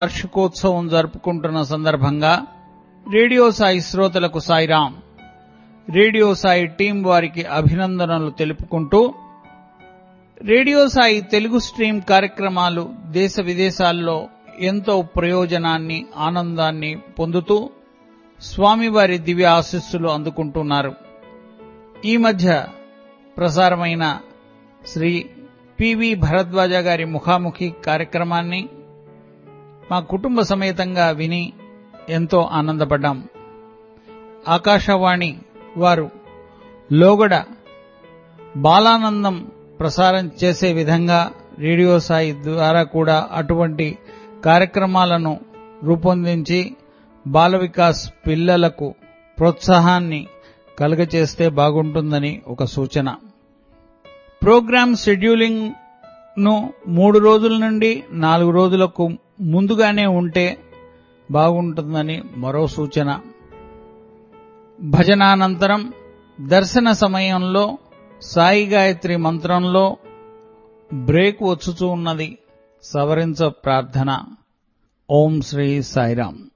వార్షికోత్సవం జరుపుకుంటున్న సందర్భంగా రేడియో సాయి శ్రోతలకు సాయిరాం రేడియో సాయి టీం వారికి అభినందనలు తెలుపుకుంటూ రేడియో సాయి తెలుగు స్ట్రీమ్ కార్యక్రమాలు దేశ విదేశాల్లో ఎంతో ప్రయోజనాన్ని ఆనందాన్ని పొందుతూ స్వామివారి దివ్య ఆశీస్సులు అందుకుంటున్నారు ఈ మధ్య ప్రసారమైన శ్రీ పివి భరద్వాజ గారి ముఖాముఖి కార్యక్రమాన్ని మా కుటుంబ సమేతంగా విని ఎంతో ఆనందపడ్డాం ఆకాశవాణి వారు లోగడ బాలానందం ప్రసారం చేసే విధంగా రేడియో సాయి ద్వారా కూడా అటువంటి కార్యక్రమాలను రూపొందించి బాల వికాస్ పిల్లలకు ప్రోత్సాహాన్ని కలుగచేస్తే బాగుంటుందని ఒక సూచన ప్రోగ్రామ్ షెడ్యూలింగ్ ను మూడు రోజుల నుండి నాలుగు రోజులకు ముందుగానే ఉంటే బాగుంటుందని మరో సూచన భజనానంతరం దర్శన సమయంలో సాయి గాయత్రి మంత్రంలో బ్రేక్ వచ్చుచూ ఉన్నది సవరించ ప్రార్థన ఓం శ్రీ సాయిరాం